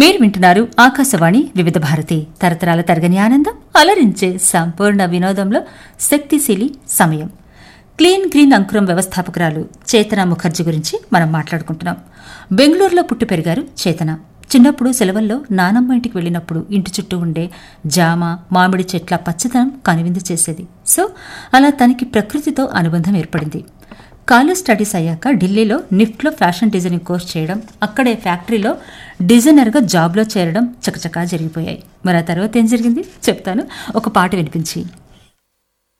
మీరు వింటున్నారు ఆకాశవాణి వివిధ భారతి తరతరాల తరగని ఆనందం అలరించే సంపూర్ణ వినోదంలో శక్తిశీలి సమయం క్లీన్ గ్రీన్ అంకురం వ్యవస్థాపకురాలు చేతన ముఖర్జీ గురించి మనం మాట్లాడుకుంటున్నాం బెంగళూరులో పుట్టి పెరిగారు చేతన చిన్నప్పుడు సెలవుల్లో నానమ్మ ఇంటికి వెళ్ళినప్పుడు ఇంటి చుట్టూ ఉండే జామ మామిడి చెట్ల పచ్చదనం కనువిందు చేసేది సో అలా తనకి ప్రకృతితో అనుబంధం ఏర్పడింది కాలేజ్ స్టడీస్ అయ్యాక ఢిల్లీలో నిఫ్ట్లో ఫ్యాషన్ డిజైనింగ్ కోర్స్ చేయడం అక్కడే ఫ్యాక్టరీలో డిజైనర్గా జాబ్లో చేరడం చకచకా జరిగిపోయాయి మరి ఆ తర్వాత ఏం జరిగింది చెప్తాను ఒక పాట వినిపించి